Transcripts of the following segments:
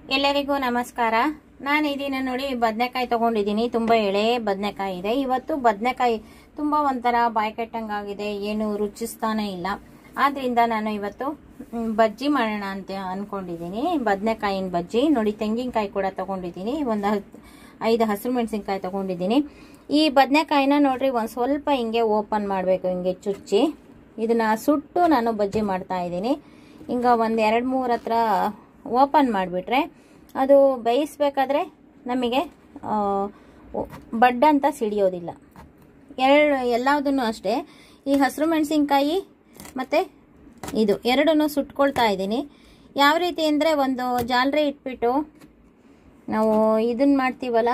ಎಲ್ಲರಿಗೂ ನಮಸ್ಕಾರ ನಾನು ಇದೀನ ನೋಡಿ ಬದನೆಕಾಯಿ ತಗೊಂಡಿದ್ದೀನಿ ತುಂಬ ಎಳೆ ಬದನೆಕಾಯಿ ಇದೆ ಇವತ್ತು ಬದನೆಕಾಯಿ ತುಂಬ ಒಂಥರ ಬಾಯಿ ಕೆಟ್ಟಂಗಾಗಿದೆ ಏನು ರುಚಿಸ್ತಾನೆ ಇಲ್ಲ ಆದ್ರಿಂದ ನಾನು ಇವತ್ತು ಮ್, ಬಜ್ಜಿ ಮಾಡೋಣ ಅಂತ ಅನ್ಕೊಂಡಿದ್ದೀನಿ ಬದನೆಕಾಯಿನ ಬಜ್ಜಿ ನೋಡಿ ತೆಂಗಿನಕಾಯಿ ಕೂಡ ತಗೊಂಡಿದ್ದೀನಿ ಒಂದು ಹತ್- ಐದು ಹಸಿರು ಮೆಣಸಿನ್ಕಾಯಿ ತಗೊಂಡಿದ್ದೀನಿ ಈ ಬದನೆಕಾಯಿನ ನೋಡ್ರಿ ಒಂದು ಸ್ವಲ್ಪ ಹಿಂಗೆ ಓಪನ್ ಮಾಡಬೇಕು ಹಿಂಗೆ ಚುಚ್ಚಿ ಇದನ್ನ ಸುಟ್ಟು ನಾನು ಬಜ್ಜಿ ಮಾಡ್ತಾ ಇದ್ದೀನಿ ಹಿಂಗ ಒಂದು ಎರಡು ಮೂರು ಹತ್ರ ಓಪನ್ ಮಾಡಿಬಿಟ್ರೆ ಅದು ಬೇಯಿಸ್ಬೇಕಾದ್ರೆ ನಮಗೆ ಆ, ಒ- ಬಡ್ಡ ಅಂತ ಸಿಡಿಯೋದಿಲ್ಲ ಎರಡು ಎಲ್ಲದನ್ನು ಅಷ್ಟೇ ಈ ಹಸಿರು ಮೆಣಸಿನ್ಕಾಯಿ ಮತ್ತು ಇದು ಎರಡನ್ನೂ ಸುಟ್ಕೊಳ್ತಾ ಇದ್ದೀನಿ ಯಾವ ರೀತಿ ಅಂದರೆ ಒಂದು ಜಾಲರಿ ಇಟ್ಬಿಟ್ಟು ನಾವು ಇದನ್ನು ಮಾಡ್ತೀವಲ್ಲ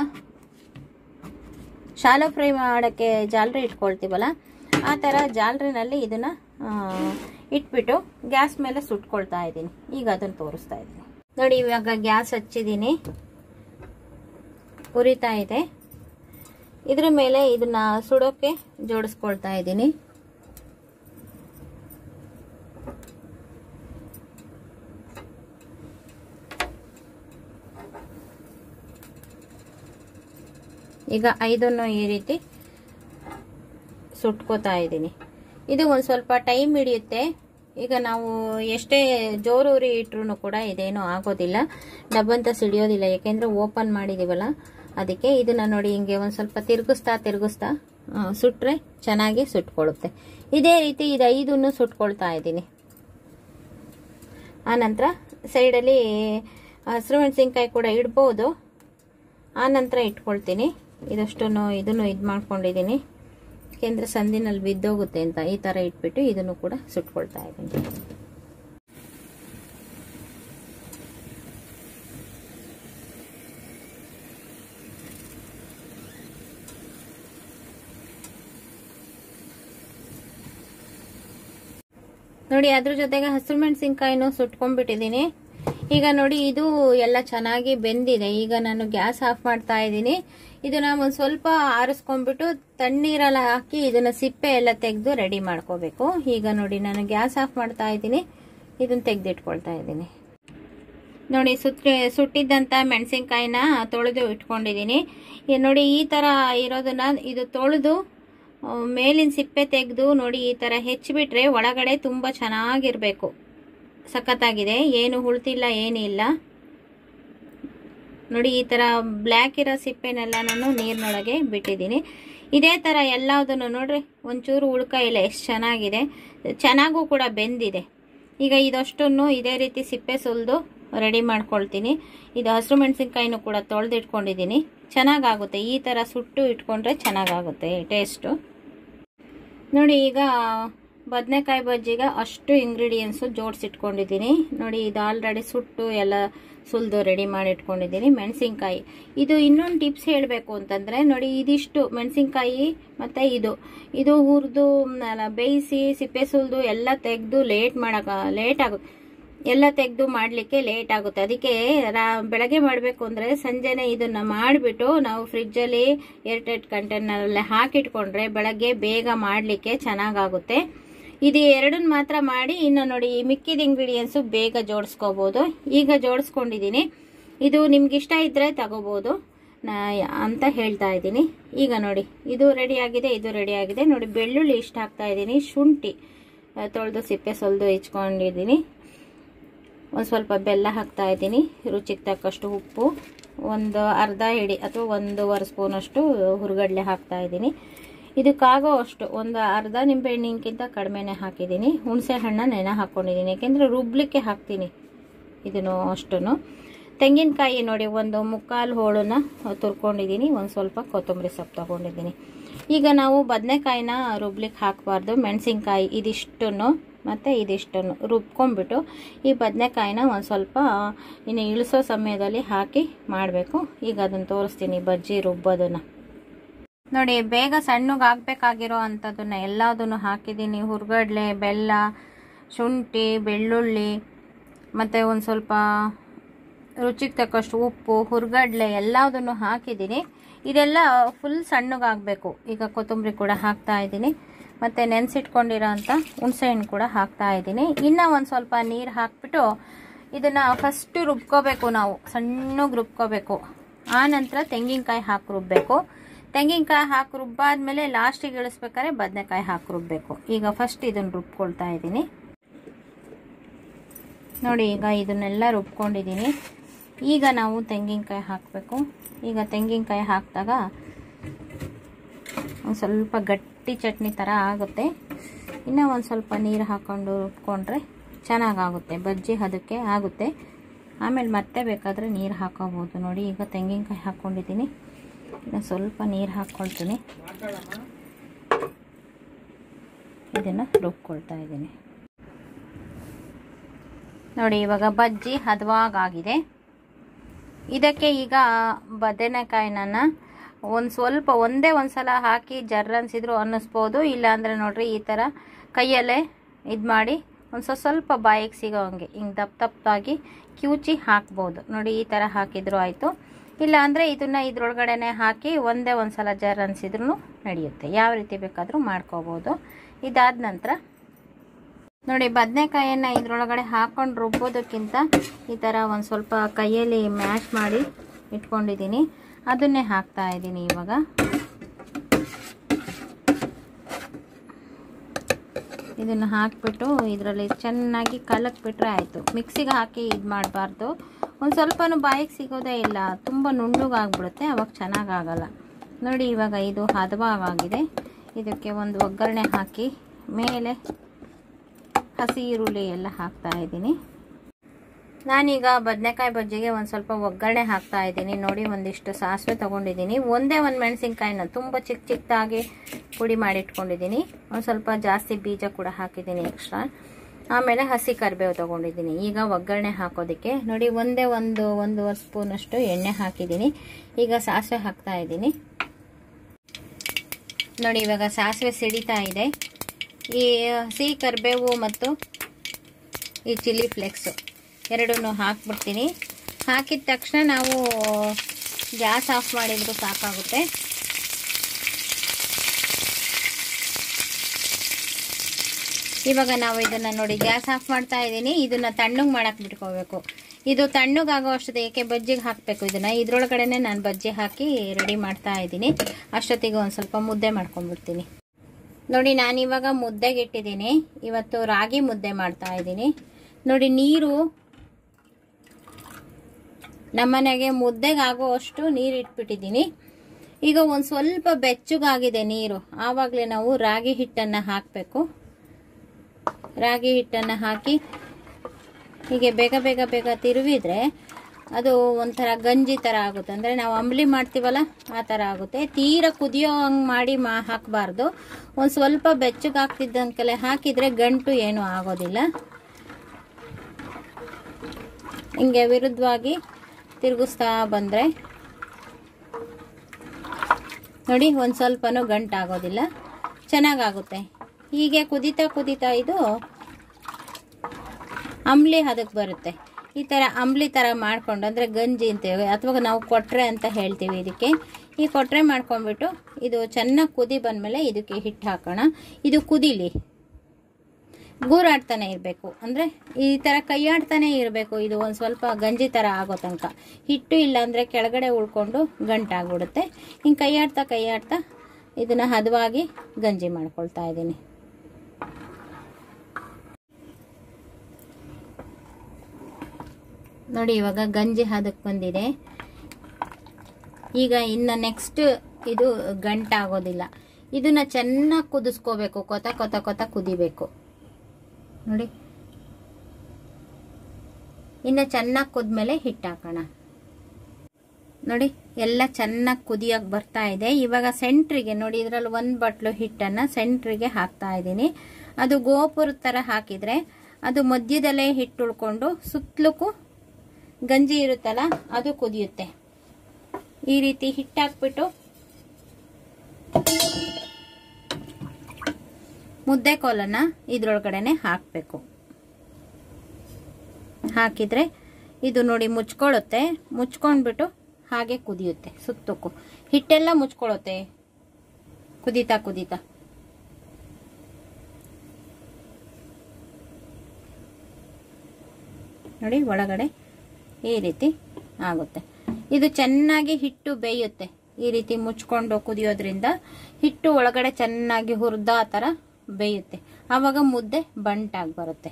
ಶಾಲೋ ಫ್ರೈ ಮಾಡೋಕ್ಕೆ ಜಾಲರಿ ಇಟ್ಕೊಳ್ತೀವಲ್ಲ ಆ ಥರ ಜಾಲರಿನಲ್ಲಿ ಇದನ್ನು ಇಟ್ಬಿಟ್ಟು ಗ್ಯಾಸ್ ಮೇಲೆ ಸುಟ್ಕೊಳ್ತಾ ಇದ್ದೀನಿ ಈಗ ಅದನ್ನು ತೋರಿಸ್ತಾ ಇದ್ದೀನಿ ನೋಡಿ ಇವಾಗ ಗ್ಯಾಸ್ ಹಚ್ಚಿದ್ದೀನಿ ಉರಿತಾ ಇದೆ ಇದ್ರ ಮೇಲೆ ಇದನ್ನ ಸುಡೋಕೆ ಜೋಡಿಸ್ಕೊಳ್ತಾ ಇದ್ದೀನಿ ಈಗ ಐದನ್ನು ಈ ರೀತಿ ಸುಟ್ಕೋತಾ ಇದ್ದೀನಿ ಇದು ಒಂದು ಸ್ವಲ್ಪ ಟೈಮ್ ಹಿಡಿಯುತ್ತೆ ಈಗ ನಾವು ಎಷ್ಟೇ ಜೋರು ಉರಿ ಇಟ್ರು ಕೂಡ ಇದೇನು ಆಗೋದಿಲ್ಲ ಡಬ್ಬಂತ ಸಿಡಿಯೋದಿಲ್ಲ ಯಾಕೆಂದ್ರೆ ಓಪನ್ ಮಾಡಿದೀವಲ್ಲ ಅದಕ್ಕೆ ಇದನ್ನ ನೋಡಿ ಹಿಂಗೆ ಒಂದು ಸ್ವಲ್ಪ ತಿರುಗಿಸ್ತಾ ತಿರುಗಿಸ್ತಾ ಆ, ಸುಟ್ರೆ ಚೆನ್ನಾಗಿ ಸುಟ್ಕೊಳ್ಳುತ್ತೆ ಇದೇ ರೀತಿ ಇದು ಐದನ್ನು ಸುಟ್ಕೊಳ್ತಾ ಇದ್ದೀನಿ ಆನಂತರ ಸೈಡಲ್ಲಿ ಹಸಿರು ಮೆಣಸಿನ್ಕಾಯಿ ಕೂಡ ಇಡ್ಬೋದು ಆನಂತರ ಇಟ್ಕೊಳ್ತೀನಿ ಇದಷ್ಟನ್ನು ಇದನ್ನು ಇದು ಮಾಡ್ಕೊಂಡಿದ್ದೀನಿ ಯಾಕೆಂದರೆ ಸಂದಿನಲ್ಲಿ ಬಿದ್ದೋಗುತ್ತೆ ಅಂತ ಈ ಥರ ಇಟ್ಬಿಟ್ಟು ಇದನ್ನು ಕೂಡ ಸುಟ್ಕೊಳ್ತಾ ಇದ್ದೀನಿ ನೋಡಿ ಅದ್ರ ಜೊತೆಗೆ ಹಸಿರು ಮೆಣಸಿನ್ಕಾಯಿನೂ ಸುಟ್ಕೊಂಡ್ಬಿಟ್ಟಿದ್ದೀನಿ ಈಗ ನೋಡಿ ಇದು ಎಲ್ಲ ಚೆನ್ನಾಗಿ ಬೆಂದಿದೆ ಈಗ ನಾನು ಗ್ಯಾಸ್ ಆಫ್ ಮಾಡ್ತಾ ಇದ್ದೀನಿ ಇದನ್ನ ಒಂದು ಸ್ವಲ್ಪ ಆರಿಸ್ಕೊಂಡ್ಬಿಟ್ಟು ತಣ್ಣೀರಲ್ಲಿ ಹಾಕಿ ಇದನ್ನ ಸಿಪ್ಪೆ ಎಲ್ಲ ತೆಗೆದು ರೆಡಿ ಮಾಡ್ಕೋಬೇಕು ಈಗ ನೋಡಿ ನಾನು ಗ್ಯಾಸ್ ಆಫ್ ಮಾಡ್ತಾ ಇದ್ದೀನಿ ಇದನ್ನ ತೆಗೆದಿಟ್ಕೊಳ್ತಾ ಇದ್ದೀನಿ ನೋಡಿ ಸುತ್ತ ಸುಟ್ಟಿದ್ದಂಥ ಮೆಣಸಿನ್ಕಾಯಿನ ತೊಳೆದು ಇಟ್ಕೊಂಡಿದ್ದೀನಿ ಈ ನೋಡಿ ಈ ಥರ ಇರೋದನ್ನ ಇದು ತೊಳೆದು ಆ, ಮೇಲಿನ ಸಿಪ್ಪೆ ತೆಗೆದು ನೋಡಿ ಈ ಥರ ಹೆಚ್ಚಿಬಿಟ್ರೆ ಒಳಗಡೆ ತುಂಬ ಚೆನ್ನಾಗಿರಬೇಕು ಸಖತ್ತಾಗಿದೆ ಏನು ಹುಳ್ತಿಲ್ಲ ಏನಿಲ್ಲ ನೋಡಿ ಈ ಥರ ಬ್ಲ್ಯಾಕ್ ಇರೋ ಸಿಪ್ಪೆನೆಲ್ಲ ನಾನು ನೀರಿನೊಳಗೆ ಬಿಟ್ಟಿದ್ದೀನಿ ಇದೇ ಥರ ಎಲ್ಲದನ್ನು ನೋಡ್ರಿ ಒಂಚೂರು ಉಳ್ಕ ಇಲ್ಲ ಎಷ್ಟು ಚೆನ್ನಾಗಿದೆ ಚೆನ್ನಾಗೂ ಕೂಡ ಬೆಂದಿದೆ ಈಗ ಇದಷ್ಟನ್ನು ಇದೇ ರೀತಿ ಸಿಪ್ಪೆ ಸುಲಿದು ರೆಡಿ ಮಾಡ್ಕೊಳ್ತೀನಿ ಇದು ಹಸಿರು ಮೆಣಸಿನ್ಕಾಯಿನೂ ಕೂಡ ತೊಳೆದಿಟ್ಕೊಂಡಿದ್ದೀನಿ ಚೆನ್ನಾಗಾಗುತ್ತೆ ಈ ಥರ ಸುಟ್ಟು ಇಟ್ಕೊಂಡ್ರೆ ಚೆನ್ನಾಗಾಗುತ್ತೆ ಟೇಸ್ಟು ನೋಡಿ ಈಗ ಬದನೆಕಾಯಿ ಬಜ್ಜಿಗೆ ಅಷ್ಟು ಇಂಗ್ರೀಡಿಯೆಂಟ್ಸು ಜೋಡಿಸಿಟ್ಕೊಂಡಿದ್ದೀನಿ ನೋಡಿ ಇದು ಆಲ್ರೆಡಿ ಸುಟ್ಟು ಎಲ್ಲ ಸುಲಿದು ರೆಡಿ ಮಾಡಿ ಇಟ್ಕೊಂಡಿದ್ದೀನಿ ಮೆಣಸಿನ್ಕಾಯಿ ಇದು ಇನ್ನೊಂದು ಟಿಪ್ಸ್ ಹೇಳಬೇಕು ಅಂತಂದರೆ ನೋಡಿ ಇದಿಷ್ಟು ಮೆಣಸಿನ್ಕಾಯಿ ಮತ್ತು ಇದು ಇದು ಹುರಿದು ಬೇಯಿಸಿ ಸಿಪ್ಪೆ ಸುಲಿದು ಎಲ್ಲ ತೆಗೆದು ಲೇಟ್ ಮಾಡೋಕೆ ಲೇಟ್ ಆಗುತ್ತೆ ಎಲ್ಲ ತೆಗೆದು ಮಾಡಲಿಕ್ಕೆ ಲೇಟ್ ಆಗುತ್ತೆ ಅದಕ್ಕೆ ರಾ ಬೆಳಗ್ಗೆ ಮಾಡಬೇಕು ಅಂದರೆ ಸಂಜೆನೆ ಇದನ್ನು ಮಾಡಿಬಿಟ್ಟು ನಾವು ಫ್ರಿಜ್ಜಲ್ಲಿ ಏರ್ಟೈಟ್ ಕಂಟೈನರಲ್ಲಿ ಹಾಕಿಟ್ಕೊಂಡ್ರೆ ಬೆಳಗ್ಗೆ ಬೇಗ ಮಾಡಲಿಕ್ಕೆ ಚೆನ್ನಾಗಾಗುತ್ತೆ ಇದು ಎರಡನ್ನ ಮಾತ್ರ ಮಾಡಿ ಇನ್ನು ನೋಡಿ ಈ ಮಿಕ್ಕಿದ ಇಂಗ್ರೀಡಿಯೆಂಟ್ಸು ಬೇಗ ಜೋಡಿಸ್ಕೋಬೋದು ಈಗ ಜೋಡಿಸ್ಕೊಂಡಿದ್ದೀನಿ ಇದು ನಿಮ್ಗೆ ಇಷ್ಟ ಇದ್ದರೆ ತಗೋಬೋದು ನಾ ಅಂತ ಹೇಳ್ತಾ ಇದ್ದೀನಿ ಈಗ ನೋಡಿ ಇದು ರೆಡಿ ಆಗಿದೆ ಇದು ರೆಡಿ ಆಗಿದೆ ನೋಡಿ ಬೆಳ್ಳುಳ್ಳಿ ಇಷ್ಟ ಹಾಕ್ತಾ ಇದ್ದೀನಿ ಶುಂಠಿ ತೊಳೆದು ಸಿಪ್ಪೆ ಸೊಲ್ದು ಇಚ್ಕೊಂಡಿದ್ದೀನಿ ಒಂದು ಸ್ವಲ್ಪ ಬೆಲ್ಲ ಹಾಕ್ತಾ ಇದ್ದೀನಿ ರುಚಿಗೆ ತಕ್ಕಷ್ಟು ಉಪ್ಪು ಒಂದು ಅರ್ಧ ಹಿಡಿ ಅಥವಾ ಒಂದೂವರೆ ಸ್ಪೂನಷ್ಟು ಹುರುಗಡ್ಲೆ ಹಾಕ್ತಾ ಇದ್ದೀನಿ ಇದಕ್ಕಾಗೋ ಅಷ್ಟು ಒಂದು ಅರ್ಧ ನಿಂಬೆಹಣ್ಣಿನಕ್ಕಿಂತ ಕಡಿಮೆನೇ ಹಾಕಿದ್ದೀನಿ ಹುಣಸೆ ಹಣ್ಣ ನೆನೆ ಹಾಕ್ಕೊಂಡಿದ್ದೀನಿ ಯಾಕೆಂದರೆ ರುಬ್ಲಿಕ್ಕೆ ಹಾಕ್ತೀನಿ ಇದನ್ನು ಅಷ್ಟನ್ನು ತೆಂಗಿನಕಾಯಿ ನೋಡಿ ಒಂದು ಮುಕ್ಕಾಲು ಹೋಳನ್ನ ತುರ್ಕೊಂಡಿದ್ದೀನಿ ಒಂದು ಸ್ವಲ್ಪ ಕೊತ್ತಂಬರಿ ಸೊಪ್ಪು ತಗೊಂಡಿದ್ದೀನಿ ಈಗ ನಾವು ಬದನೆಕಾಯಿನ ರುಬ್ಲಿಕ್ಕೆ ಹಾಕಬಾರ್ದು ಮೆಣಸಿನ್ಕಾಯಿ ಇದಿಷ್ಟನ್ನು ಮತ್ತು ಇದಿಷ್ಟನ್ನು ರುಬ್ಕೊಂಡ್ಬಿಟ್ಟು ಈ ಬದನೆಕಾಯಿನ ಒಂದು ಸ್ವಲ್ಪ ಇನ್ನು ಇಳಿಸೋ ಸಮಯದಲ್ಲಿ ಹಾಕಿ ಮಾಡಬೇಕು ಈಗ ಅದನ್ನು ತೋರಿಸ್ತೀನಿ ಬಜ್ಜಿ ರುಬ್ಬೋದನ್ನು ನೋಡಿ ಬೇಗ ಸಣ್ಣಗೆ ಹಾಕ್ಬೇಕಾಗಿರೋ ಅಂಥದ್ದನ್ನ ಎಲ್ಲದನ್ನು ಹಾಕಿದ್ದೀನಿ ಹುರ್ಗಡ್ಲೆ ಬೆಲ್ಲ ಶುಂಠಿ ಬೆಳ್ಳುಳ್ಳಿ ಮತ್ತು ಒಂದು ಸ್ವಲ್ಪ ರುಚಿಗೆ ತಕ್ಕಷ್ಟು ಉಪ್ಪು ಹುರ್ಗಡ್ಲೆ ಎಲ್ಲದನ್ನು ಹಾಕಿದ್ದೀನಿ ಇದೆಲ್ಲ ಫುಲ್ ಸಣ್ಣಗಾಗಬೇಕು ಈಗ ಕೊತ್ತಂಬರಿ ಕೂಡ ಹಾಕ್ತಾ ಇದ್ದೀನಿ ಮತ್ತು ನೆನೆಸಿಟ್ಕೊಂಡಿರೋ ಅಂಥ ಹುಣಸೆ ಹಣ್ಣು ಕೂಡ ಹಾಕ್ತಾ ಇದ್ದೀನಿ ಇನ್ನು ಒಂದು ಸ್ವಲ್ಪ ನೀರು ಹಾಕ್ಬಿಟ್ಟು ಇದನ್ನು ಫಸ್ಟು ರುಬ್ಕೋಬೇಕು ನಾವು ಸಣ್ಣಗೆ ರುಬ್ಕೋಬೇಕು ಆ ನಂತರ ತೆಂಗಿನಕಾಯಿ ಹಾಕಿ ರುಬ್ಬಬೇಕು ತೆಂಗಿನಕಾಯಿ ಹಾಕಿ ರುಬ್ಬಾದ್ಮೇಲೆ ಲಾಸ್ಟಿಗೆ ಇಳಿಸ್ಬೇಕಾದ್ರೆ ಬದನೆಕಾಯಿ ಹಾಕಿ ರುಬ್ಬಬೇಕು ಈಗ ಫಸ್ಟ್ ಇದನ್ನು ರುಬ್ಕೊಳ್ತಾ ಇದ್ದೀನಿ ನೋಡಿ ಈಗ ಇದನ್ನೆಲ್ಲ ರುಬ್ಕೊಂಡಿದ್ದೀನಿ ಈಗ ನಾವು ತೆಂಗಿನಕಾಯಿ ಹಾಕಬೇಕು ಈಗ ತೆಂಗಿನಕಾಯಿ ಹಾಕಿದಾಗ ಒಂದು ಸ್ವಲ್ಪ ಗಟ್ಟಿ ಚಟ್ನಿ ಥರ ಆಗುತ್ತೆ ಇನ್ನೂ ಒಂದು ಸ್ವಲ್ಪ ನೀರು ಹಾಕ್ಕೊಂಡು ರುಬ್ಕೊಂಡ್ರೆ ಚೆನ್ನಾಗಾಗುತ್ತೆ ಬಜ್ಜಿ ಅದಕ್ಕೆ ಆಗುತ್ತೆ ಆಮೇಲೆ ಮತ್ತೆ ಬೇಕಾದರೆ ನೀರು ಹಾಕೋಬೋದು ನೋಡಿ ಈಗ ತೆಂಗಿನಕಾಯಿ ಹಾಕ್ಕೊಂಡಿದ್ದೀನಿ ಇನ್ನು ಸ್ವಲ್ಪ ನೀರು ಹಾಕ್ಕೊಳ್ತೀನಿ ಇದನ್ನು ರುಬ್ಕೊಳ್ತಾ ಇದ್ದೀನಿ ನೋಡಿ ಇವಾಗ ಬಜ್ಜಿ ಹದವಾಗಿದೆ ಇದಕ್ಕೆ ಈಗ ಬದನೆಕಾಯಿನ ಒಂದು ಸ್ವಲ್ಪ ಒಂದೇ ಒಂದು ಸಲ ಹಾಕಿ ಜರ್ರ ಅನ್ಸಿದ್ರು ಅನ್ನಿಸ್ಬೋದು ಇಲ್ಲಾಂದರೆ ನೋಡ್ರಿ ಈ ಥರ ಕೈಯಲ್ಲೇ ಇದು ಮಾಡಿ ಒಂದು ಸ್ವಲ್ಪ ಸ್ವಲ್ಪ ಬಾಯಿಗೆ ಸಿಗೋ ಹಂಗೆ ಹಿಂಗೆ ದಪ್ಪ ದಪ್ಪದಾಗಿ ಕಿವುಚಿ ಹಾಕ್ಬೋದು ನೋಡಿ ಈ ಥರ ಹಾಕಿದ್ರು ಆಯಿತು ಇಲ್ಲಾಂದರೆ ಇದನ್ನು ಇದ್ರೊಳಗಡೆನೆ ಹಾಕಿ ಒಂದೇ ಒಂದು ಸಲ ಜರ್ ಅನ್ಸಿದ್ರು ನಡೆಯುತ್ತೆ ಯಾವ ರೀತಿ ಬೇಕಾದರೂ ಮಾಡ್ಕೋಬೋದು ಇದಾದ ನಂತರ ನೋಡಿ ಬದನೆಕಾಯನ್ನು ಇದ್ರೊಳಗಡೆ ಹಾಕೊಂಡು ರುಬ್ಬೋದಕ್ಕಿಂತ ಈ ಥರ ಒಂದು ಸ್ವಲ್ಪ ಕೈಯಲ್ಲಿ ಮ್ಯಾಶ್ ಮಾಡಿ ಇಟ್ಕೊಂಡಿದ್ದೀನಿ ಅದನ್ನೇ ಹಾಕ್ತಾ ಇದ್ದೀನಿ ಇವಾಗ ಇದನ್ನು ಹಾಕಿಬಿಟ್ಟು ಇದರಲ್ಲಿ ಚೆನ್ನಾಗಿ ಕಲಕ್ಬಿಟ್ರೆ ಆಯಿತು ಮಿಕ್ಸಿಗೆ ಹಾಕಿ ಇದು ಮಾಡಬಾರ್ದು ಒಂದು ಸ್ವಲ್ಪನೂ ಬಾಯಿಗೆ ಸಿಗೋದೇ ಇಲ್ಲ ತುಂಬ ನುಣ್ಣಗಾಗ್ಬಿಡುತ್ತೆ ಅವಾಗ ಚೆನ್ನಾಗಾಗಲ್ಲ ನೋಡಿ ಇವಾಗ ಇದು ಹದವಾಗಿದೆ ಇದಕ್ಕೆ ಒಂದು ಒಗ್ಗರಣೆ ಹಾಕಿ ಮೇಲೆ ಹಸಿ ಈರುಳ್ಳಿ ಎಲ್ಲ ಹಾಕ್ತಾ ಇದ್ದೀನಿ ನಾನೀಗ ಬದನೆಕಾಯಿ ಬಜ್ಜಿಗೆ ಒಂದು ಸ್ವಲ್ಪ ಒಗ್ಗರಣೆ ಹಾಕ್ತಾ ಇದ್ದೀನಿ ನೋಡಿ ಒಂದಿಷ್ಟು ಸಾಸಿವೆ ತೊಗೊಂಡಿದ್ದೀನಿ ಒಂದೇ ಒಂದು ಮೆಣಸಿನ್ಕಾಯಿನ ತುಂಬ ಚಿಕ್ಕ ಚಿಕ್ಕದಾಗಿ ಪುಡಿ ಮಾಡಿಟ್ಕೊಂಡಿದ್ದೀನಿ ಒಂದು ಸ್ವಲ್ಪ ಜಾಸ್ತಿ ಬೀಜ ಕೂಡ ಹಾಕಿದ್ದೀನಿ ಎಕ್ಸ್ಟ್ರಾ ಆಮೇಲೆ ಹಸಿ ಕರಿಬೇವು ತೊಗೊಂಡಿದ್ದೀನಿ ಈಗ ಒಗ್ಗರಣೆ ಹಾಕೋದಕ್ಕೆ ನೋಡಿ ಒಂದೇ ಒಂದು ಒಂದೂವರೆ ಸ್ಪೂನಷ್ಟು ಎಣ್ಣೆ ಹಾಕಿದ್ದೀನಿ ಈಗ ಸಾಸಿವೆ ಹಾಕ್ತಾ ಇದ್ದೀನಿ ನೋಡಿ ಇವಾಗ ಸಾಸಿವೆ ಸಿಡಿತಾ ಇದೆ ಈ ಹಸಿ ಕರಿಬೇವು ಮತ್ತು ಈ ಚಿಲ್ಲಿ ಫ್ಲೆಕ್ಸು ಎರಡನ್ನೂ ಹಾಕ್ಬಿಡ್ತೀನಿ ಹಾಕಿದ ತಕ್ಷಣ ನಾವು ಗ್ಯಾಸ್ ಆಫ್ ಮಾಡಿದ್ರು ಸಾಕಾಗುತ್ತೆ ಇವಾಗ ನಾವು ಇದನ್ನು ನೋಡಿ ಗ್ಯಾಸ್ ಆಫ್ ಮಾಡ್ತಾ ಇದ್ದೀನಿ ಇದನ್ನು ತಣ್ಣಗೆ ಮಾಡಕ್ಕೆ ಬಿಟ್ಕೋಬೇಕು ಇದು ತಣ್ಣಗಾಗೋ ಅಷ್ಟೊತ್ತಿಗೆ ಬಜ್ಜಿಗೆ ಹಾಕಬೇಕು ಇದನ್ನು ಇದ್ರೊಳಗಡೆನೆ ನಾನು ಬಜ್ಜಿ ಹಾಕಿ ರೆಡಿ ಮಾಡ್ತಾ ಇದ್ದೀನಿ ಅಷ್ಟೊತ್ತಿಗೆ ಒಂದು ಸ್ವಲ್ಪ ಮುದ್ದೆ ಮಾಡ್ಕೊಂಡ್ಬಿಡ್ತೀನಿ ನೋಡಿ ನಾನಿವಾಗ ಮುದ್ದೆಗೆ ಇಟ್ಟಿದ್ದೀನಿ ಇವತ್ತು ರಾಗಿ ಮುದ್ದೆ ಮಾಡ್ತಾ ಇದ್ದೀನಿ ನೋಡಿ ನೀರು ನಮ್ಮನೆಗೆ ಮುದ್ದೆಗೆ ಆಗುವಷ್ಟು ನೀರು ಇಟ್ಬಿಟ್ಟಿದ್ದೀನಿ ಈಗ ಒಂದು ಸ್ವಲ್ಪ ಬೆಚ್ಚಗಾಗಿದೆ ನೀರು ಆವಾಗಲೇ ನಾವು ರಾಗಿ ಹಿಟ್ಟನ್ನು ಹಾಕಬೇಕು ರಾಗಿ ಹಿಟ್ಟನ್ನು ಹಾಕಿ ಹೀಗೆ ಬೇಗ ಬೇಗ ಬೇಗ ತಿರುವಿದ್ರೆ ಅದು ಒಂಥರ ಗಂಜಿ ಥರ ಆಗುತ್ತೆ ಅಂದರೆ ನಾವು ಅಂಬ್ಲಿ ಮಾಡ್ತೀವಲ್ಲ ಆ ಥರ ಆಗುತ್ತೆ ತೀರ ಕುದಿಯೋ ಹಂಗೆ ಮಾಡಿ ಮಾ ಹಾಕಬಾರ್ದು ಒಂದು ಸ್ವಲ್ಪ ಬೆಚ್ಚಗೆ ಹಾಕ್ತಿದ್ದಂಕೆಲ್ಲ ಹಾಕಿದರೆ ಗಂಟು ಏನೂ ಆಗೋದಿಲ್ಲ ಹಿಂಗೆ ವಿರುದ್ಧವಾಗಿ ತಿರುಗಿಸ್ತಾ ಬಂದರೆ ನೋಡಿ ಒಂದು ಸ್ವಲ್ಪನೂ ಗಂಟಾಗೋದಿಲ್ಲ ಚೆನ್ನಾಗಾಗುತ್ತೆ ಹೀಗೆ ಕುದೀತಾ ಕುದೀತಾ ಇದು ಅಂಬ್ಲಿ ಹದಕ್ಕೆ ಬರುತ್ತೆ ಈ ಥರ ಅಂಬ್ಲಿ ಥರ ಮಾಡ್ಕೊಂಡು ಅಂದರೆ ಗಂಜಿ ಅಂತೇವೆ ಅಥವಾ ನಾವು ಕೊಟ್ರೆ ಅಂತ ಹೇಳ್ತೀವಿ ಇದಕ್ಕೆ ಈ ಕೊಟ್ರೆ ಮಾಡ್ಕೊಂಡ್ಬಿಟ್ಟು ಇದು ಚೆನ್ನಾಗಿ ಕುದಿ ಬಂದಮೇಲೆ ಇದಕ್ಕೆ ಹಿಟ್ಟು ಹಾಕೋಣ ಇದು ಕುದೀಲಿ ಗೂರಾಡ್ತಾನೆ ಇರಬೇಕು ಅಂದರೆ ಈ ಥರ ಕೈಯಾಡ್ತಾನೆ ಇರಬೇಕು ಇದು ಒಂದು ಸ್ವಲ್ಪ ಗಂಜಿ ಥರ ಆಗೋ ತನಕ ಹಿಟ್ಟು ಇಲ್ಲಾಂದರೆ ಕೆಳಗಡೆ ಉಳ್ಕೊಂಡು ಗಂಟಾಗ್ಬಿಡುತ್ತೆ ಹಿಂಗೆ ಕೈಯಾಡ್ತಾ ಕೈಯಾಡ್ತಾ ಇದನ್ನು ಹದವಾಗಿ ಗಂಜಿ ಮಾಡ್ಕೊಳ್ತಾ ಇದ್ದೀನಿ ನೋಡಿ ಇವಾಗ ಗಂಜಿ ಹದಕ್ಕೆ ಬಂದಿದೆ ಈಗ ಇನ್ನು ನೆಕ್ಸ್ಟ್ ಇದು ಗಂಟಾಗೋದಿಲ್ಲ ಇದನ್ನ ಚೆನ್ನಾಗಿ ಕುದಿಸ್ಕೋಬೇಕು ಕೊತ ಕೊತ ಕೊತ ಕುದಿಬೇಕು ನೋಡಿ ಇನ್ನು ಚೆನ್ನಾಗಿ ಕುದ್ಮೇಲೆ ಹಿಟ್ಟು ಹಾಕೋಣ ನೋಡಿ ಎಲ್ಲ ಚೆನ್ನಾಗಿ ಕುದಿಯೋಕೆ ಬರ್ತಾ ಇದೆ ಇವಾಗ ಸೆಂಟ್ರಿಗೆ ನೋಡಿ ಇದರಲ್ಲಿ ಒಂದು ಬಟ್ಲು ಹಿಟ್ಟನ್ನು ಸೆಂಟ್ರಿಗೆ ಹಾಕ್ತಾ ಇದ್ದೀನಿ ಅದು ಗೋಪುರ ಥರ ಹಾಕಿದರೆ ಅದು ಮಧ್ಯದಲ್ಲೇ ಹಿಟ್ಟು ಉಳ್ಕೊಂಡು ಸುತ್ತಲಕ್ಕೂ ಗಂಜಿ ಇರುತ್ತಲ್ಲ ಅದು ಕುದಿಯುತ್ತೆ ಈ ರೀತಿ ಹಿಟ್ಟು ಹಾಕ್ಬಿಟ್ಟು ಮುದ್ದೆ ಕೋಲನ್ನ ಇದ್ರೊಳಗಡೆನೆ ಹಾಕಬೇಕು ಹಾಕಿದ್ರೆ ಇದು ನೋಡಿ ಮುಚ್ಕೊಳ್ಳುತ್ತೆ ಮುಚ್ಕೊಂಡ್ಬಿಟ್ಟು ಹಾಗೆ ಕುದಿಯುತ್ತೆ ಸುತ್ತಕ್ಕೂ ಹಿಟ್ಟೆಲ್ಲ ಮುಚ್ಕೊಳ್ಳುತ್ತೆ ಕುದೀತಾ ಕುದೀತಾ ನೋಡಿ ಒಳಗಡೆ ಈ ರೀತಿ ಆಗುತ್ತೆ ಇದು ಚೆನ್ನಾಗಿ ಹಿಟ್ಟು ಬೇಯುತ್ತೆ ಈ ರೀತಿ ಮುಚ್ಕೊಂಡು ಕುದಿಯೋದ್ರಿಂದ ಹಿಟ್ಟು ಒಳಗಡೆ ಚೆನ್ನಾಗಿ ಹುರಿದ ಆ ಥರ ಬೇಯುತ್ತೆ ಆವಾಗ ಮುದ್ದೆ ಬಂಟಾಗಿ ಬರುತ್ತೆ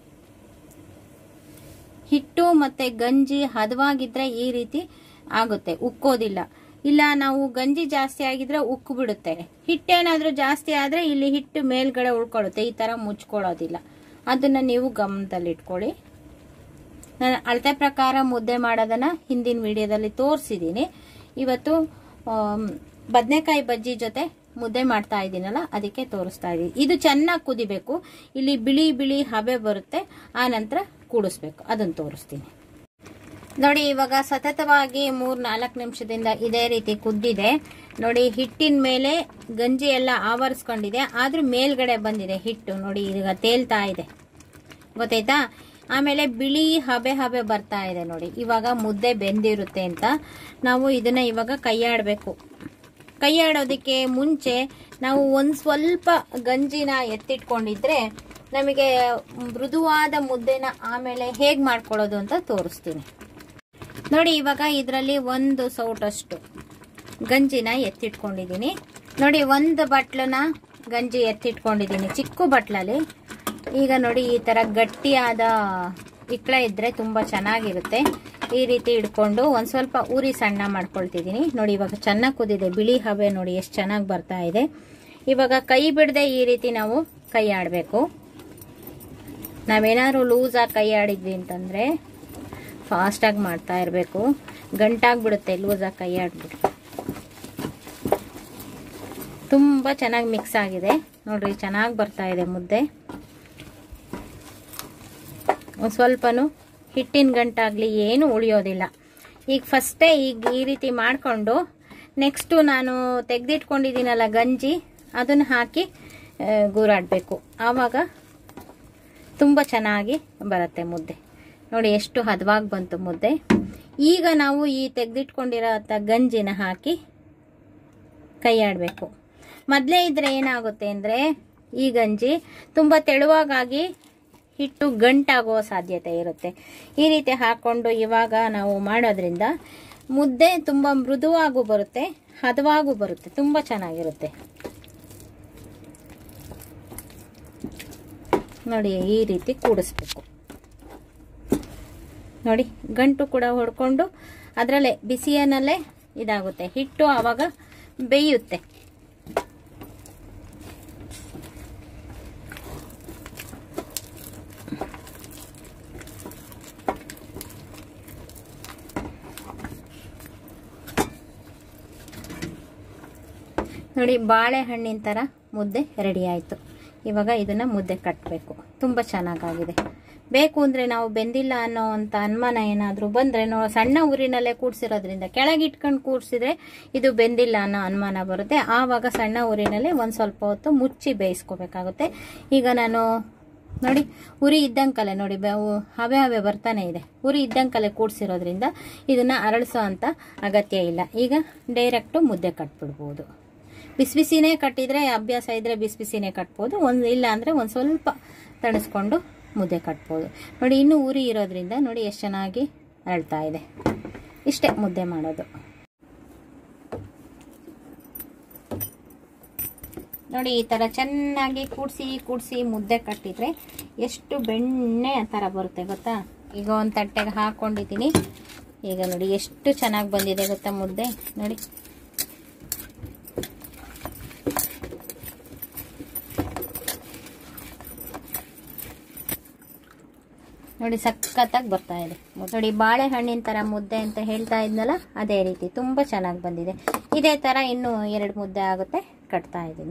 ಹಿಟ್ಟು ಮತ್ತೆ ಗಂಜಿ ಹದವಾಗಿದ್ರೆ ಈ ರೀತಿ ಆಗುತ್ತೆ ಉಕ್ಕೋದಿಲ್ಲ ಇಲ್ಲ ನಾವು ಗಂಜಿ ಜಾಸ್ತಿ ಆಗಿದ್ರೆ ಉಕ್ಕು ಬಿಡುತ್ತೆ ಹಿಟ್ಟೇನಾದ್ರೂ ಜಾಸ್ತಿ ಆದ್ರೆ ಇಲ್ಲಿ ಹಿಟ್ಟು ಮೇಲ್ಗಡೆ ಉಳ್ಕೊಳ್ಳುತ್ತೆ ಈ ತರ ಮುಚ್ಕೊಳ್ಳೋದಿಲ್ಲ ಅದನ್ನ ನೀವು ಗಮನದಲ್ಲಿಟ್ಕೊಳ್ಳಿ ನಾನು ಅಳತೆ ಪ್ರಕಾರ ಮುದ್ದೆ ಮಾಡೋದನ್ನ ಹಿಂದಿನ ವಿಡಿಯೋದಲ್ಲಿ ತೋರಿಸಿದ್ದೀನಿ ಇವತ್ತು ಬದನೆಕಾಯಿ ಬಜ್ಜಿ ಜೊತೆ ಮುದ್ದೆ ಮಾಡ್ತಾ ಇದ್ದೀನಲ್ಲ ಅದಕ್ಕೆ ತೋರಿಸ್ತಾ ಇದ್ದೀನಿ ಇದು ಚೆನ್ನಾಗಿ ಕುದಿಬೇಕು ಇಲ್ಲಿ ಬಿಳಿ ಬಿಳಿ ಹಬೆ ಬರುತ್ತೆ ಆ ನಂತರ ಕೂಡಿಸ್ಬೇಕು ಅದನ್ನು ತೋರಿಸ್ತೀನಿ ನೋಡಿ ಇವಾಗ ಸತತವಾಗಿ ಮೂರ್ ನಾಲ್ಕು ನಿಮಿಷದಿಂದ ಇದೇ ರೀತಿ ಕುದ್ದಿದೆ ನೋಡಿ ಹಿಟ್ಟಿನ ಮೇಲೆ ಗಂಜಿ ಎಲ್ಲ ಆವರಿಸ್ಕೊಂಡಿದೆ ಆದ್ರೂ ಮೇಲ್ಗಡೆ ಬಂದಿದೆ ಹಿಟ್ಟು ನೋಡಿ ಈಗ ತೇಲ್ತಾ ಇದೆ ಗೊತ್ತಾಯ್ತಾ ಆಮೇಲೆ ಬಿಳಿ ಹಬೆ ಹಬೆ ಬರ್ತಾ ಇದೆ ನೋಡಿ ಇವಾಗ ಮುದ್ದೆ ಬೆಂದಿರುತ್ತೆ ಅಂತ ನಾವು ಇದನ್ನ ಇವಾಗ ಕೈಯಾಡಬೇಕು ಕೈಯಾಡೋದಕ್ಕೆ ಮುಂಚೆ ನಾವು ಒಂದು ಸ್ವಲ್ಪ ಗಂಜಿನ ಎತ್ತಿಟ್ಕೊಂಡಿದ್ರೆ ನಮಗೆ ಮೃದುವಾದ ಮುದ್ದೆನ ಆಮೇಲೆ ಹೇಗೆ ಮಾಡ್ಕೊಳ್ಳೋದು ಅಂತ ತೋರಿಸ್ತೀನಿ ನೋಡಿ ಇವಾಗ ಇದರಲ್ಲಿ ಒಂದು ಸೌಟಷ್ಟು ಗಂಜಿನ ಎತ್ತಿಟ್ಕೊಂಡಿದ್ದೀನಿ ನೋಡಿ ಒಂದು ಬಟ್ಲನ್ನ ಗಂಜಿ ಎತ್ತಿಟ್ಕೊಂಡಿದ್ದೀನಿ ಚಿಕ್ಕ ಬಟ್ಲಲ್ಲಿ ಈಗ ನೋಡಿ ಈ ಥರ ಗಟ್ಟಿಯಾದ ಇಕ್ಳ ಇದ್ರೆ ತುಂಬ ಚೆನ್ನಾಗಿರುತ್ತೆ ಈ ರೀತಿ ಇಟ್ಕೊಂಡು ಒಂದು ಸ್ವಲ್ಪ ಉರಿ ಸಣ್ಣ ಮಾಡ್ಕೊಳ್ತಿದ್ದೀನಿ ನೋಡಿ ಇವಾಗ ಚೆನ್ನಾಗಿ ಕುದಿದೆ ಬಿಳಿ ಹಬೆ ನೋಡಿ ಎಷ್ಟು ಚೆನ್ನಾಗಿ ಬರ್ತಾ ಇದೆ ಇವಾಗ ಕೈ ಬಿಡದೆ ಈ ರೀತಿ ನಾವು ಕೈ ಆಡಬೇಕು ನಾವೇನಾದ್ರು ಲೂಸಾಗಿ ಕೈ ಆಡಿದ್ವಿ ಅಂತಂದರೆ ಫಾಸ್ಟಾಗಿ ಮಾಡ್ತಾ ಇರಬೇಕು ಗಂಟಾಗ್ಬಿಡುತ್ತೆ ಲೂಸಾಗಿ ಕೈ ಆಡ್ಬಿಟ್ಟು ತುಂಬ ಚೆನ್ನಾಗಿ ಮಿಕ್ಸ್ ಆಗಿದೆ ನೋಡ್ರಿ ಚೆನ್ನಾಗಿ ಬರ್ತಾ ಇದೆ ಮುದ್ದೆ ಒಂದು ಸ್ವಲ್ಪನೂ ಹಿಟ್ಟಿನ ಗಂಟಾಗಲಿ ಏನು ಉಳಿಯೋದಿಲ್ಲ ಈಗ ಫಸ್ಟೇ ಈಗ ಈ ರೀತಿ ಮಾಡಿಕೊಂಡು ನೆಕ್ಸ್ಟು ನಾನು ತೆಗೆದಿಟ್ಕೊಂಡಿದ್ದೀನಲ್ಲ ಗಂಜಿ ಅದನ್ನು ಹಾಕಿ ಗೂರಾಡಬೇಕು ಆವಾಗ ತುಂಬ ಚೆನ್ನಾಗಿ ಬರುತ್ತೆ ಮುದ್ದೆ ನೋಡಿ ಎಷ್ಟು ಹದವಾಗಿ ಬಂತು ಮುದ್ದೆ ಈಗ ನಾವು ಈ ತೆಗೆದಿಟ್ಕೊಂಡಿರೋ ಗಂಜಿನ ಹಾಕಿ ಕೈಯಾಡಬೇಕು ಮೊದಲೇ ಇದ್ರೆ ಏನಾಗುತ್ತೆ ಅಂದರೆ ಈ ಗಂಜಿ ತುಂಬ ತೆಳುವಾಗಿ ಹಿಟ್ಟು ಗಂಟಾಗೋ ಸಾಧ್ಯತೆ ಇರುತ್ತೆ ಈ ರೀತಿ ಹಾಕ್ಕೊಂಡು ಇವಾಗ ನಾವು ಮಾಡೋದ್ರಿಂದ ಮುದ್ದೆ ತುಂಬ ಮೃದುವಾಗೂ ಬರುತ್ತೆ ಹದವಾಗೂ ಬರುತ್ತೆ ತುಂಬ ಚೆನ್ನಾಗಿರುತ್ತೆ ನೋಡಿ ಈ ರೀತಿ ಕೂಡಿಸ್ಬೇಕು ನೋಡಿ ಗಂಟು ಕೂಡ ಹೊಡ್ಕೊಂಡು ಅದರಲ್ಲೇ ಬಿಸಿಯನ್ನಲ್ಲೇ ಇದಾಗುತ್ತೆ ಹಿಟ್ಟು ಆವಾಗ ಬೇಯುತ್ತೆ ನೋಡಿ ಬಾಳೆಹಣ್ಣಿನ ಥರ ಮುದ್ದೆ ರೆಡಿ ಆಯಿತು ಇವಾಗ ಇದನ್ನು ಮುದ್ದೆ ಕಟ್ಟಬೇಕು ತುಂಬ ಚೆನ್ನಾಗಾಗಿದೆ ಬೇಕು ಅಂದರೆ ನಾವು ಬೆಂದಿಲ್ಲ ಅನ್ನೋ ಅಂತ ಅನುಮಾನ ಏನಾದರೂ ಬಂದರೆ ನೋ ಸಣ್ಣ ಊರಿನಲ್ಲೇ ಕೂಡಿಸಿರೋದ್ರಿಂದ ಕೆಳಗೆ ಇಟ್ಕೊಂಡು ಕೂಡಿಸಿದ್ರೆ ಇದು ಬೆಂದಿಲ್ಲ ಅನ್ನೋ ಅನುಮಾನ ಬರುತ್ತೆ ಆವಾಗ ಸಣ್ಣ ಊರಿನಲ್ಲೇ ಒಂದು ಸ್ವಲ್ಪ ಹೊತ್ತು ಮುಚ್ಚಿ ಬೇಯಿಸ್ಕೋಬೇಕಾಗುತ್ತೆ ಈಗ ನಾನು ನೋಡಿ ಉರಿ ಇದ್ದಂಕಲೆ ನೋಡಿ ಬೆ- ಹವೆ ಹವೆ ಬರ್ತಾನೆ ಇದೆ ಉರಿ ಇದ್ದಂಕಲೆ ಕೂಡಿಸಿರೋದ್ರಿಂದ ಇದನ್ನು ಅರಳಿಸೋ ಅಂತ ಅಗತ್ಯ ಇಲ್ಲ ಈಗ ಡೈರೆಕ್ಟು ಮುದ್ದೆ ಕಟ್ಬಿಡ್ಬೋದು ಬಿಸಿ ಬಿಸಿನೇ ಕಟ್ಟಿದ್ರೆ ಅಭ್ಯಾಸ ಇದ್ರೆ ಬಿಸಿ ಬಿಸಿನೇ ಕಟ್ಬೋದು ಒಂದು ಇಲ್ಲ ಅಂದರೆ ಒಂದು ಸ್ವಲ್ಪ ತಣಿಸ್ಕೊಂಡು ಮುದ್ದೆ ಕಟ್ಬೋದು ನೋಡಿ ಇನ್ನೂ ಉರಿ ಇರೋದ್ರಿಂದ ನೋಡಿ ಎಷ್ಟು ಚೆನ್ನಾಗಿ ಅರಳ್ತಾ ಇದೆ ಇಷ್ಟೇ ಮುದ್ದೆ ಮಾಡೋದು ನೋಡಿ ಈ ಥರ ಚೆನ್ನಾಗಿ ಕೂಡಿಸಿ ಕೂಡಿಸಿ ಮುದ್ದೆ ಕಟ್ಟಿದ್ರೆ ಎಷ್ಟು ಬೆಣ್ಣೆ ಆ ಥರ ಬರುತ್ತೆ ಗೊತ್ತಾ ಈಗ ಒಂದು ತಟ್ಟೆಗೆ ಹಾಕ್ಕೊಂಡಿದ್ದೀನಿ ಈಗ ನೋಡಿ ಎಷ್ಟು ಚೆನ್ನಾಗಿ ಬಂದಿದೆ ಗೊತ್ತಾ ಮುದ್ದೆ ನೋಡಿ ನೋಡಿ ಸಖತ್ತಾಗಿ ಬರ್ತಾ ಇದೆ ನೋಡಿ ಬಾಳೆಹಣ್ಣಿನ ಥರ ಮುದ್ದೆ ಅಂತ ಹೇಳ್ತಾ ಇದ್ನಲ್ಲ ಅದೇ ರೀತಿ ತುಂಬ ಚೆನ್ನಾಗಿ ಬಂದಿದೆ ಇದೇ ಥರ ಇನ್ನೂ ಎರಡು ಮುದ್ದೆ ಆಗುತ್ತೆ ಕಟ್ತಾ ಇದ್ದೀನಿ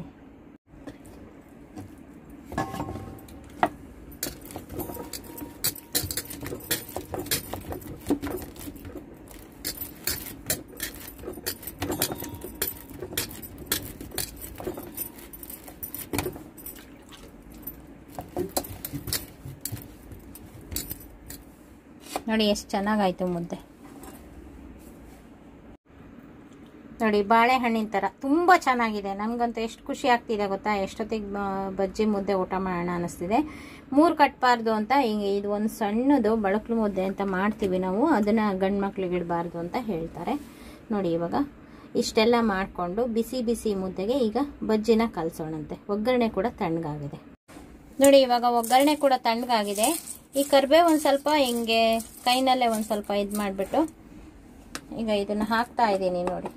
ನೋಡಿ ಎಷ್ಟು ಚೆನ್ನಾಗಾಯ್ತು ಮುದ್ದೆ ನೋಡಿ ಬಾಳೆಹಣ್ಣಿನ ಥರ ತುಂಬ ಚೆನ್ನಾಗಿದೆ ನನಗಂತೂ ಎಷ್ಟು ಖುಷಿ ಆಗ್ತಿದೆ ಗೊತ್ತಾ ಎಷ್ಟೊತ್ತಿಗೆ ಬ- ಬಜ್ಜಿ ಮುದ್ದೆ ಊಟ ಮಾಡೋಣ ಅನ್ನಿಸ್ತಿದೆ ಮೂರು ಕಟ್ಬಾರ್ದು ಅಂತ ಹಿಂಗೆ ಇದು ಒಂದು ಸಣ್ಣದು ಬಳಕ್ಲು ಮುದ್ದೆ ಅಂತ ಮಾಡ್ತೀವಿ ನಾವು ಅದನ್ನು ಗಂಡು ಮಕ್ಳಿಗೆ ಇಡಬಾರ್ದು ಅಂತ ಹೇಳ್ತಾರೆ ನೋಡಿ ಇವಾಗ ಇಷ್ಟೆಲ್ಲ ಮಾಡಿಕೊಂಡು ಬಿಸಿ ಬಿಸಿ ಮುದ್ದೆಗೆ ಈಗ ಬಜ್ಜಿನ ಕಲಸೋಣಂತೆ ಒಗ್ಗರಣೆ ಕೂಡ ತಣ್ಣಗಾಗಿದೆ ನೋಡಿ ಇವಾಗ ಒಗ್ಗರಣೆ ಕೂಡ ತಣ್ಣಗಾಗಿದೆ ಈ ಕರ್ಬೇವು ಒಂದು ಸ್ವಲ್ಪ ಹಿಂಗೆ ಕೈನಲ್ಲೇ ಒಂದು ಸ್ವಲ್ಪ ಇದು ಮಾಡಿಬಿಟ್ಟು ಈಗ ಇದನ್ನ ಹಾಕ್ತಾ ಇದ್ದೀನಿ ನೋಡಿ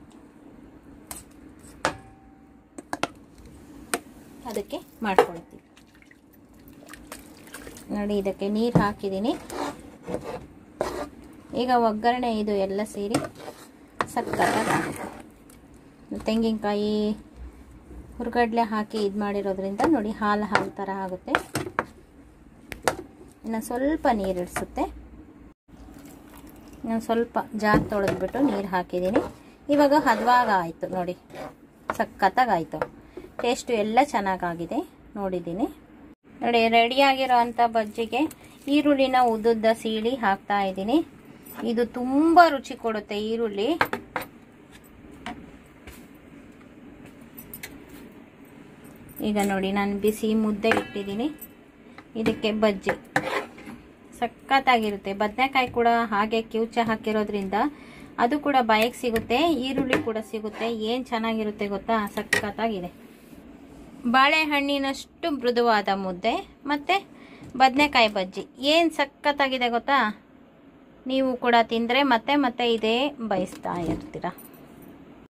ಅದಕ್ಕೆ ಮಾಡ್ಕೊಳ್ತೀವಿ ನೋಡಿ ಇದಕ್ಕೆ ನೀರು ಹಾಕಿದ್ದೀನಿ ಈಗ ಒಗ್ಗರಣೆ ಇದು ಎಲ್ಲ ಸೇರಿ ಸಕ್ಕತ್ತಾಗುತ್ತೆ ತೆಂಗಿನಕಾಯಿ ಹುರ್ಗಡ್ಲೆ ಹಾಕಿ ಇದು ಮಾಡಿರೋದ್ರಿಂದ ನೋಡಿ ಹಾಲು ಹಾಲು ಥರ ಆಗುತ್ತೆ ಇನ್ನು ಸ್ವಲ್ಪ ನೀರು ಇಡಿಸುತ್ತೆ ನಾನು ಸ್ವಲ್ಪ ಜಾರ್ ತೊಳೆದ್ಬಿಟ್ಟು ನೀರು ಹಾಕಿದ್ದೀನಿ ಇವಾಗ ಹದವಾಗ ಆಯಿತು ನೋಡಿ ಸಖತ್ತಾಗಾಯಿತು ಟೇಸ್ಟು ಎಲ್ಲ ಚೆನ್ನಾಗಾಗಿದೆ ನೋಡಿದ್ದೀನಿ ನೋಡಿ ರೆಡಿಯಾಗಿರೋ ಅಂಥ ಬಜ್ಜಿಗೆ ಈರುಳ್ಳಿನ ಉದ್ದುದ್ದ ಸೀಳಿ ಹಾಕ್ತಾ ಇದ್ದೀನಿ ಇದು ತುಂಬ ರುಚಿ ಕೊಡುತ್ತೆ ಈರುಳ್ಳಿ ಈಗ ನೋಡಿ ನಾನು ಬಿಸಿ ಮುದ್ದೆ ಇಟ್ಟಿದ್ದೀನಿ ಇದಕ್ಕೆ ಬಜ್ಜಿ ಸಖತ್ತಾಗಿರುತ್ತೆ ಬದನೆಕಾಯಿ ಕೂಡ ಹಾಗೆ ಕಿವುಚ ಹಾಕಿರೋದ್ರಿಂದ ಅದು ಕೂಡ ಬಾಯಿಗೆ ಸಿಗುತ್ತೆ ಈರುಳ್ಳಿ ಕೂಡ ಸಿಗುತ್ತೆ ಏನು ಚೆನ್ನಾಗಿರುತ್ತೆ ಗೊತ್ತಾ ಸಖತ್ತಾಗಿದೆ ಬಾಳೆಹಣ್ಣಿನಷ್ಟು ಮೃದುವಾದ ಮುದ್ದೆ ಮತ್ತು ಬದನೆಕಾಯಿ ಬಜ್ಜಿ ಏನು ಸಖತ್ತಾಗಿದೆ ಗೊತ್ತಾ ನೀವು ಕೂಡ ತಿಂದರೆ ಮತ್ತೆ ಮತ್ತೆ ಇದೇ ಬಯಸ್ತಾ ಇರ್ತೀರ